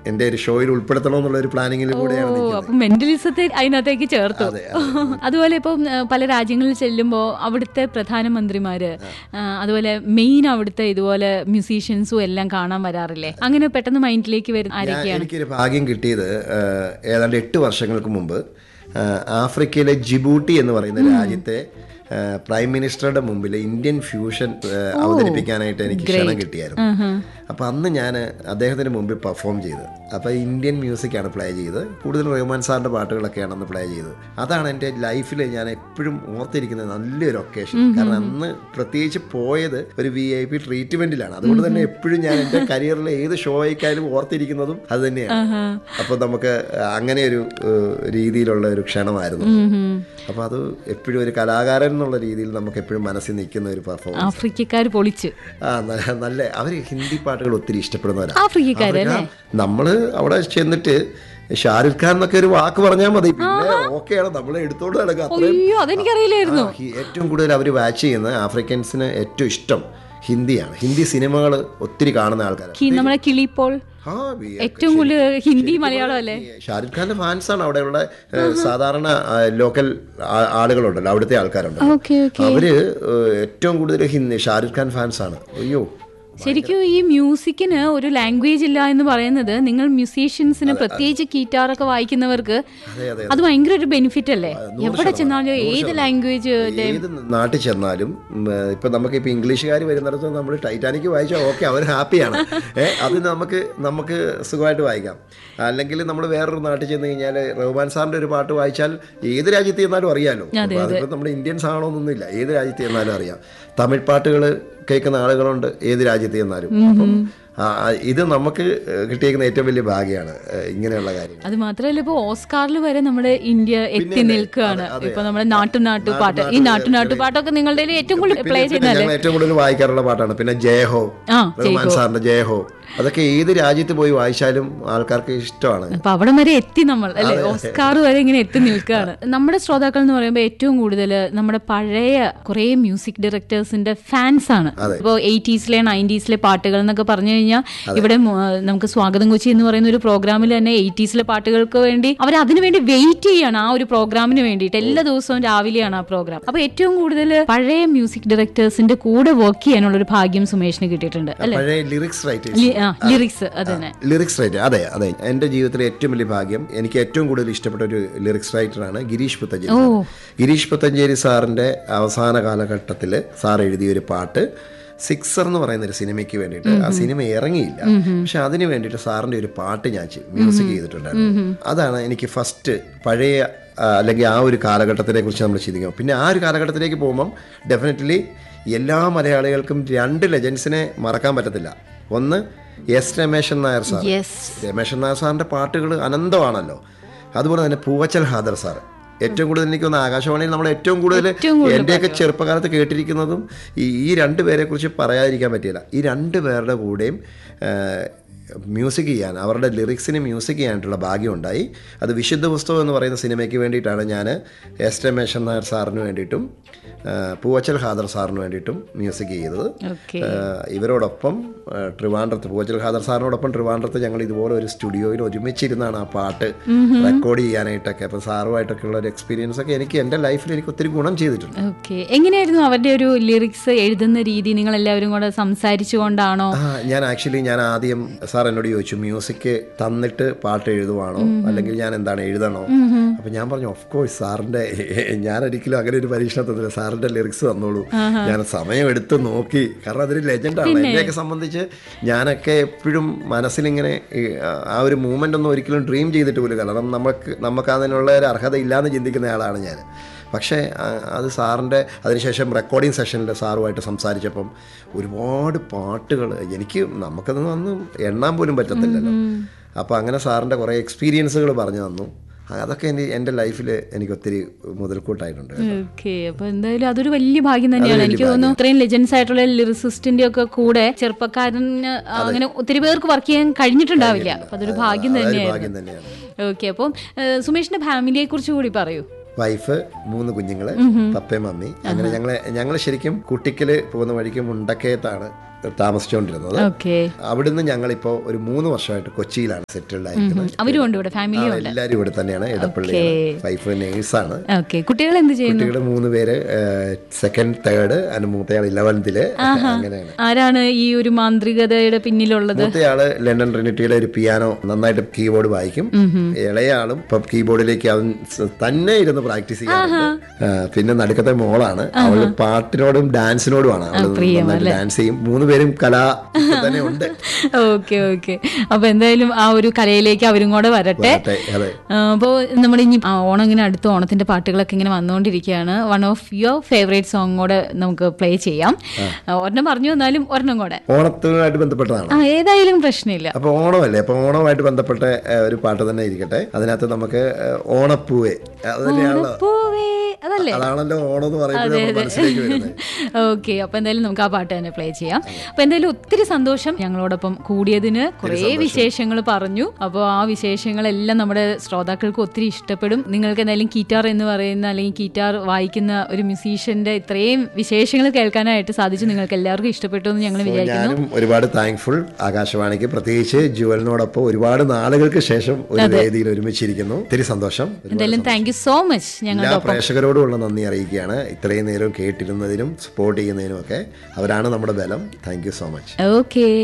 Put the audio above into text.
എൻ്റെ ഒരു ഷോയിൽ ഉൾപ്പെടുത്തണം എന്നുള്ള ഒരു പ്ലാനിങ്ങിൽ കൂടെയാണ് ഓ നിൽക്കുന്നത് അപ്പൊ മെന്റലിസത്തെ അതിനകത്തേക്ക് ചേർത്തു അതുപോലെ ഇപ്പം ആ, പല രാജ്യങ്ങളിൽ ചെല്ലുമ്പോൾ അവിടുത്തെ പ്രധാനമന്ത്രിമാര് ആ, അതുപോലെ മെയിൻ അവിടുത്തെ ഇതുപോലെ മ്യൂസീഷ്യൻസും എല്ലാം കാണാൻ വരാറില്ലേ അങ്ങനെ പെട്ടെന്ന് മൈൻഡിലേക്ക് വരുന്ന ഞാൻ ആരൊക്കെയാണ് എനിക്കൊരു ഭാഗ്യം കിട്ടിയത് ഏഹ്, ഏതാണ്ട് എട്ട് വർഷങ്ങൾക്ക് മുമ്പ് ഏഹ്, ആഫ്രിക്കയിലെ ജിബൂട്ടി എന്ന് പറയുന്ന രാജ്യത്തെ ഏഹ്, പ്രൈം മിനിസ്റ്ററുടെ മുമ്പിൽ ഇന്ത്യൻ ഫ്യൂഷൻ ഏഹ്, അവതരിപ്പിക്കാനായിട്ട് എനിക്ക് ക്ഷണം കിട്ടിയായിരുന്നു അപ്പം അന്ന് ഞാൻ അദ്ദേഹത്തിന് മുമ്പിൽ പെർഫോം ചെയ്ത് അപ്പോൾ ഇന്ത്യൻ മ്യൂസിക്കാണ് പ്ലേ ചെയ്തത് കൂടുതൽ റഹ്മാൻ സാറിൻ്റെ പാട്ടുകളൊക്കെയാണ് അന്ന് പ്ലേ ചെയ്തത് അതാണ് എൻ്റെ ലൈഫിൽ ഞാൻ എപ്പോഴും ഓർത്തിരിക്കുന്ന നല്ലൊരു ഒക്കേഷൻ കാരണം അന്ന് പ്രത്യേകിച്ച് പോയത് ഒരു വി ഐ പി ട്രീറ്റ്മെൻറ്റിലാണ് അതുകൊണ്ട് തന്നെ എപ്പോഴും ഞാൻ എൻ്റെ കരിയറിലെ ഏത് ഷോയ്ക്കായാലും ഓർത്തിരിക്കുന്നതും അത് തന്നെയാണ് അപ്പോൾ നമുക്ക് അങ്ങനെ ഒരു ഏഹ്, രീതിയിലുള്ള ഒരു ക്ഷണമായിരുന്നു അപ്പോൾ അത് എപ്പോഴും ഒരു കലാകാരൻ എന്നുള്ള രീതിയിൽ നമുക്ക് എപ്പോഴും മനസ്സിൽ നിൽക്കുന്ന ഒരു പെർഫോമൻസ് ആഫ്രിക്കക്കാർ പൊളിച്ച് ആ ന- നല്ല അവർ ഹിന്ദി പാട്ടുകൾ ഒത്തിരി ഇഷ്ടപ്പെടുന്നവരാണ് ആഫ്രിക്കക്കാര് അല്ലേ നമ്മള് അവിടെ ചെന്നിട്ട് ഷാരുഖ് ഖാൻ എന്നൊക്കെ ഒരു വാക്ക് പറഞ്ഞാൽ മതി പിന്നെ ഓക്കെയാണ് നമ്മളെ എടുത്തോണ്ട് നടക്കുക അത്രയും അയ്യോ അതെനിക്കറിയില്ലായിരുന്നു ആ, ഹി- ഏറ്റവും കൂടുതൽ അവർ വാച്ച് ചെയ്യുന്ന ആഫ്രിക്കൻസിന് ഏറ്റവും ഇഷ്ടം ഹിന്ദിയാണ് ഹിന്ദി സിനിമകൾ ഒത്തിരി കാണുന്ന ആൾക്കാരാണ് കി- നമ്മളെ കിളിപ്പോൾ ആ, വി- ഏറ്റവും കൂടുതൽ ഹിന്ദി മലയാളം അല്ലേ ഷാരുഖ് ഖാന്റെ ഫാൻസാണ് അവിടെയുള്ള ഏഹ്, സാധാരണ ആ, ലോക്കൽ ആ- ആളുകളുണ്ടല്ലോ അവിടുത്തെ ആൾക്കാരുണ്ട് ഓക്കെ ഓക്കെ അവര് ഏഹ്, ഏറ്റവും കൂടുതൽ ഹിന്ദി ഷാരുഖ് ഖാൻ ഫാൻസാണ് അയ്യോ ശരിക്കും ഈ മ്യൂസിക്കിന് ഒരു ലാംഗ്വേജ് ഇല്ല എന്ന് പറയുന്നത് നിങ്ങൾ മ്യൂസീഷ്യൻസിന് പ്രത്യേകിച്ച് ഗീറ്റാറൊക്കെ വായിക്കുന്നവർക്ക് അതെ അതെ അത് ഭയങ്കര ഒരു ബെനിഫിറ്റ് അല്ലേ എവിടെ ചെന്നാലും ഏത് ലാംഗ്വേജ് ഏത് നാട്ടിൽ ചെന്നാലും ഉം, ഏഹ്, ഇപ്പൊ നമുക്ക് ഇപ്പൊ ഇംഗ്ലീഷുകാർ വരുന്നിടത്ത് നമ്മൾ ടൈറ്റാനിക് വായിച്ചാൽ ഓക്കെ അവർ ഹാപ്പിയാണ് ഏഹ് അത് നമുക്ക് നമുക്ക് സുഖമായിട്ട് വായിക്കാം അല്ലെങ്കിൽ നമ്മൾ വേറൊരു നാട്ടിൽ ചെന്ന് കഴിഞ്ഞാൽ റഹ്മാൻ സാറിന്റെ ഒരു പാട്ട് വായിച്ചാൽ ഏത് രാജ്യത്ത് ചെന്നാലും അറിയാമല്ലോ അപ്പൊ അതിപ്പോ നമ്മുടെ ഇന്ത്യൻസ് ആണോന്നൊന്നുമില്ല ഏത് രാജ്യത്ത് ചെന്നാലും അറിയാം തമിഴ് പാട്ടുകൾ കേൾക്കുന്ന ആളുകളുണ്ട് ഏത് രാജ്യത്ത് ചെന്നാലും അപ്പം ആ, ആ, ഇത് നമുക്ക് ഏഹ്, കിട്ടിയേക്കുന്ന ഏറ്റവും വലിയ ഭാഗ്യമാണ് ഏഹ്, ഇങ്ങനെയുള്ള കാര്യങ്ങൾ അത് മാത്രമല്ല ഇപ്പൊ ഓസ്കാറിൽ വരെ നമ്മുടെ ഇന്ത്യ എത്തി നിൽക്കുകയാണ് ഇപ്പൊ നമ്മുടെ നാട്ടു നാട്ടു പാട്ട് ഈ നാട്ടു നാട്ടു പാട്ടൊക്കെ നിങ്ങളുടെ കയ്യിൽ ഏറ്റവും കൂടുതൽ പ്ലേ പിന്നെ ചെയ്യുന്നല്ലേ ഞങ്ങൾ ഏറ്റവും കൂടുതൽ വായിക്കാറുള്ള പാട്ടാണ് പിന്നെ ജയഹോ ആ റഹ്മാൻ സാറിന്റെ ജയഹോ അതൊക്കെ ഏത് രാജ്യത്ത് പോയി വായിച്ചാലും ആൾക്കാർക്ക് ഇഷ്ടമാണ് അപ്പൊ അവിടെ വരെ എത്തി നമ്മൾ അല്ലെ ഓസ്കാർ വരെ ഇങ്ങനെ എത്തി നിൽക്കുകയാണ് നമ്മുടെ ശ്രോതാക്കൾ എന്ന് പറയുമ്പോൾ ഏറ്റവും കൂടുതൽ നമ്മുടെ പഴയ കുറെ മ്യൂസിക് ഡയറക്ടേഴ്സിന്റെ ഫാൻസ് ആണ് ഇപ്പോൾ എയ്റ്റീസിലെ നയൻറ്റീസിലെ പാട്ടുകൾ എന്നൊക്കെ പറഞ്ഞു കഴിഞ്ഞാൽ ഇവിടെ മു- നമുക്ക് സ്വാഗതം കൊച്ചി എന്ന് പറയുന്ന ഒരു പ്രോഗ്രാമിൽ തന്നെ എയ്റ്റീസിലെ പാട്ടുകൾക്ക് വേണ്ടി അവർ അതിനു വേണ്ടി വെയിറ്റ് ചെയ്യാണ് ആ ഒരു പ്രോഗ്രാമിന് വേണ്ടിയിട്ട് എല്ലാ ദിവസവും രാവിലെയാണ് ആ പ്രോഗ്രാം അപ്പൊ ഏറ്റവും കൂടുതൽ പഴയ മ്യൂസിക് ഡയറക്ടേഴ്സിന്റെ കൂടെ വർക്ക് ചെയ്യാനുള്ള ഒരു ഭാഗ്യം സുമേഷിന് കിട്ടിയിട്ടുണ്ട് അല്ലെ പഴയ ലിറിക്സ് റൈറ്റേഴ്സ് ലിറിക്സ് അത് തന്നെ ലിറിക്സ് റൈറ്റർ അതെ അതെ എൻ്റെ ജീവിതത്തിലെ ഏറ്റവും വലിയ ഭാഗ്യം എനിക്ക് ഏറ്റവും കൂടുതൽ ഇഷ്ടപ്പെട്ട ഒരു ലിറിക്സ് റൈറ്ററാണ് ഗിരീഷ് പുത്തഞ്ചേരി സാർ. ഗിരീഷ് പുത്തഞ്ചേരി സാറിൻ്റെ അവസാന കാലഘട്ടത്തിൽ സാർ എഴുതിയ ഒരു പാട്ട് സിക്സർ എന്ന് പറയുന്ന ഒരു സിനിമയ്ക്ക് വേണ്ടിയിട്ട് ആ സിനിമ ഇറങ്ങിയില്ല പക്ഷെ അതിന് വേണ്ടിയിട്ട് സാറിൻ്റെ ഒരു പാട്ട് ഞാൻ മ്യൂസിക് ചെയ്തിട്ടുണ്ടായിരുന്നു അതാണ് എനിക്ക് ഫസ്റ്റ് പഴയ ആ, അല്ലെങ്കിൽ ആ ഒരു കാലഘട്ടത്തിനെ കുറിച്ച് നമ്മൾ ചിന്തിക്കും പിന്നെ ആ ഒരു കാലഘട്ടത്തിലേക്ക് പോകുമ്പം ഡെഫിനറ്റ്ലി എല്ലാ മലയാളികൾക്കും രണ്ട് ലെജൻസിനെ മറക്കാൻ പറ്റത്തില്ല ഒന്ന് S Rameshan Nair sir yes Rameshan Nair സാറിൻ്റെ പാട്ടുകൾ അനന്തമാണല്ലോ അതുപോലെ തന്നെ പൂവച്ചൽ ഹാദർ സാർ ഏറ്റവും കൂടുതൽ എനിക്ക് തോന്നുന്നു ആകാശവാണിയിൽ നമ്മൾ ഏറ്റവും കൂടുതൽ എൻ്റെയൊക്കെ ചെറുപ്പകാലത്ത് കേട്ടിരിക്കുന്നതും ഈ ഈ രണ്ട് പേരെ കുറിച്ച് പറയാതിരിക്കാൻ പറ്റിയില്ല ഈ രണ്ട് പേരുടെ കൂടെയും മ്യൂസിക് ചെയ്യാൻ അവരുടെ ലിറിക്സിന് മ്യൂസിക് ചെയ്യാനായിട്ടുള്ള ഭാഗ്യം ഉണ്ടായി അത് വിശുദ്ധ പുസ്തകം എന്ന് പറയുന്ന സിനിമയ്ക്ക് വേണ്ടിയിട്ടാണ് ഞാൻ എസ് രമേശൻ നായർ സാറിന് വേണ്ടിയിട്ടും ആ, പൂവച്ചൽ ഹാദർ സാറിന് വേണ്ടിയിട്ടും മ്യൂസിക് ചെയ്തത് ഓക്കെ ഏഹ് ഇവരോടൊപ്പം ഏഹ് ട്രിവാൻഡ്രത്ത് പൂവച്ചൽ ഖാദർ സാറിനോടൊപ്പം ട്രിവാൻഡ്രത്ത് ഞങ്ങൾ ഇതുപോലെ ഒരു സ്റ്റുഡിയോയിൽ ഒരുമിച്ചിരുന്നാണ് ആ പാട്ട് റെക്കോർഡ് ചെയ്യാനായിട്ടൊക്കെ അപ്പോൾ സാറുമായിട്ടൊക്കെ ഉള്ള ഒരു എക്സ്പീരിയൻസ് ഒക്കെ എനിക്ക് എൻ്റെ ലൈഫിൽ എനിക്ക് ഒത്തിരി ഗുണം ചെയ്തിട്ടുണ്ട് ഓക്കെ എങ്ങനെയായിരുന്നു അവരുടെ ഒരു ലിറിക്സ് എഴുതുന്ന രീതി നിങ്ങൾ എല്ലാവരും കൂടെ സംസാരിച്ചുകൊണ്ടാണോ ആ ഞാൻ ആക്ച്വലി ഞാൻ ആദ്യം സാർ എന്നോട് ചോദിച്ചു മ്യൂസിക് തന്നിട്ട് പാട്ട് എഴുതുവാണോ അല്ലെങ്കിൽ ഞാൻ എന്താണ് എഴുതണോ അപ്പം ഞാൻ പറഞ്ഞു ഓഫ് കോഴ്സ് സാറിൻ്റെ ഞാൻ ഒരിക്കലും അങ്ങനെ ഒരു പരീക്ഷണം തന്നില്ല സാറിൻ്റെ ലിറിക്സ് തന്നോളൂ ഞാൻ സമയം എടുത്ത് നോക്കി കാരണം അതൊരു ലെജൻഡാണ് എന്നെയൊക്കെ സംബന്ധിച്ച് ഞാനൊക്കെ എപ്പോഴും മനസ്സിലിങ്ങനെ ഈ, ആ ഒരു മൂമെൻ്റ് ഒന്നും ഒരിക്കലും ഡ്രീം ചെയ്തിട്ട് പോലും കാരണം നമുക്ക് നമുക്ക് അതിനുള്ള ഒരു അർഹത ഇല്ലാന്ന് ചിന്തിക്കുന്ന ആളാണ് ഞാൻ പക്ഷേ ആ, അത് സാറിൻ്റെ അതിനുശേഷം റെക്കോർഡിംഗ് സെഷനിൽ സാറുമായിട്ട് സംസാരിച്ചപ്പം ഒരുപാട് പാട്ടുകൾ എനിക്ക് നമുക്കതൊന്നും അന്ന് എണ്ണാൻ പോലും പറ്റത്തില്ലല്ലോ അപ്പോൾ അങ്ങനെ സാറിൻ്റെ കുറേ എക്സ്പീരിയൻസുകൾ പറഞ്ഞു തന്നു അതൊക്കെ എൻ്റെ എൻ്റെ ലൈഫിൽ എനിക്ക് ഒത്തിരി മുതൽക്കൂട്ടായിട്ടുണ്ട് ഓക്കെ അപ്പൊ എന്തായാലും അതൊരു വലിയ ഭാഗ്യം തന്നെയാണ് എനിക്ക് തോന്നുന്നു ഇത്രയും ലെജൻസ് ആയിട്ടുള്ള ലിറിസിസ്റ്റിന്റെ ഒക്കെ കൂടെ ചെറുപ്പക്കാരന് അങ്ങനെ ഒത്തിരി പേർക്ക് വർക്ക് ചെയ്യാൻ കഴിഞ്ഞിട്ടുണ്ടാവില്ല അപ്പൊ അതൊരു ഭാഗ്യം അതൊരു തന്നെയായിരുന്നു ഭാഗ്യം തന്നെയാണ് ഓക്കെ അപ്പം ഏഹ്, സുമേഷിന്റെ ഫാമിലിയെ കുറിച്ച് കൂടി പറയൂ വൈഫ് മൂന്ന് കുഞ്ഞുങ്ങള് പപ്പയും മമ്മി അങ്ങനെ ഞങ്ങളെ ഞങ്ങൾ ശരിക്കും കുട്ടിക്കല് പോകുന്ന വഴിക്ക് മുണ്ടക്കയത്താണ് താമസിച്ചുകൊണ്ടിരുന്നത് ഓക്കെ അവിടുന്ന് ഞങ്ങളിപ്പോൾ ഒരു മൂന്ന് വർഷമായിട്ട് കൊച്ചിയിലാണ് സെറ്റിൽഡ് ആയിരിക്കുന്നത് അവരും ഉണ്ട് ഇവിടെ ഫാമിലിയും ഉണ്ട് എല്ലാവരും ഇവിടെ തന്നെയാണ് ഇടപ്പള്ളി വൈഫ് നേഴ്സാണ് ഓക്കെ കുട്ടികൾ എന്ത് ചെയ്യുന്നു കുട്ടികളുടെ മൂന്ന് പേര് സെക്കൻഡ് തേർഡ് അതിന് മൂത്തയാൾ ഇലവൻത്തില് അങ്ങനെയാണ് ആരാണ് ഈ ഒരു മാന്ത്രികതയുടെ പിന്നിലുള്ളത് മൂത്തയാള് ലണ്ടൻ ട്രിനിറ്റിയുടെ ഒരു പിയാനോ നന്നായിട്ട് കീബോർഡ് വായിക്കും ഇളയാളും ഇപ്പം കീബോർഡിലേക്ക് അവൻ സ് തന്നെ ഇരുന്ന് പ്രാക്ടീസ് ചെയ്യാറുണ്ട് ആ, പിന്നെ നടുക്കത്തെ മോളാണ് അവള് പാട്ടിനോടും ഡാൻസിനോടുമാണ് അവള് നന്നായിട്ട് ഡാൻസ് ചെയ്യും മൂന്ന് പേരും കല തന്നെ ഉണ്ട് ഓക്കെ ഓക്കെ അപ്പൊ എന്തായാലും ആ ഒരു കലയിലേക്ക് അവരും കൂടെ വരട്ടെ അതെ അതെ അപ്പോൾ നമ്മൾ ഇനി ആ, ഓണം ഇങ്ങനെ അടുത്ത ഓണത്തിന്റെ പാട്ടുകളൊക്കെ ഇങ്ങനെ വന്നുകൊണ്ടിരിക്കുകയാണ് one of your favourite song കൂടെ നമുക്ക് പ്ലേ ചെയ്യാം ആ, ഒരെണ്ണം പറഞ്ഞു വന്നാലും ഒരെണ്ണം കൂടെ ഓണത്തിനുമായിട്ട് ബന്ധപ്പെട്ടതാണ് ആ ഏതായാലും പ്രശ്നമില്ല അപ്പൊ ഓണമല്ലേ അപ്പൊ ഓണമായിട്ട് ബന്ധപ്പെട്ട ഏ, ഒരു പാട്ട് തന്നെ ഇരിക്കട്ടെ അതിനകത്ത് നമുക്ക് ഏ, ഓണപ്പൂവേ അത് തന്നെയാണല്ലോ പൂവേ അതല്ലേ അതാണല്ലോ ഓണം എന്ന് പറയുമ്പോൾ നമ്മുടെ മനസ്സിലേക്ക് വരുന്നത് ഓക്കെ അപ്പൊ എന്തായാലും നമുക്ക് ആ പാട്ട് തന്നെ പ്ലേ ചെയ്യാം അപ്പൊ എന്തായാലും ഒത്തിരി സന്തോഷം ഞങ്ങളോടൊപ്പം കൂടിയതിന് കുറേ വിശേഷങ്ങൾ പറഞ്ഞു അപ്പോൾ ആ വിശേഷങ്ങളെല്ലാം നമ്മുടെ ശ്രോതാക്കൾക്ക് ഒത്തിരി ഇഷ്ടപ്പെടും നിങ്ങൾക്ക് എന്തായാലും കീറ്റാർ എന്ന് പറയുന്ന അല്ലെങ്കിൽ കീറ്റാർ വായിക്കുന്ന ഒരു മ്യൂസീഷ്യന്റെ ഇത്രയും വിശേഷങ്ങൾ കേൾക്കാനായിട്ട് സാധിച്ചു നിങ്ങൾക്ക് എല്ലാവർക്കും ഇഷ്ടപ്പെട്ടു എന്ന് ഞങ്ങൾ വിചാരിക്കുന്നു ഞാനും ഒരുപാട് താങ്ക്ഫുൾ ആകാശവാണിക്ക് പ്രത്യേകിച്ച് ജുവലിനോടൊപ്പം ഒരുപാട് നാളുകൾക്ക് ശേഷം ഒരു വേദിയിൽ ഒരുമിച്ചിരിക്കുന്നു ഒത്തിരി സന്തോഷം ഒരുപാട് എന്തായാലും താങ്ക് യു സോ മച്ച് ഞങ്ങളുടെ എല്ലാ പ്രേക്ഷകരോടുമുള്ള നന്ദി അറിയിക്കുകയാണ് ഇത്രയും നേരം കേട്ടിരുന്നതിനും സപ്പോർട്ട് ചെയ്യുന്നതിനും ഒക്കെ അവരാണ് നമ്മുടെ ബലം thank you so much okay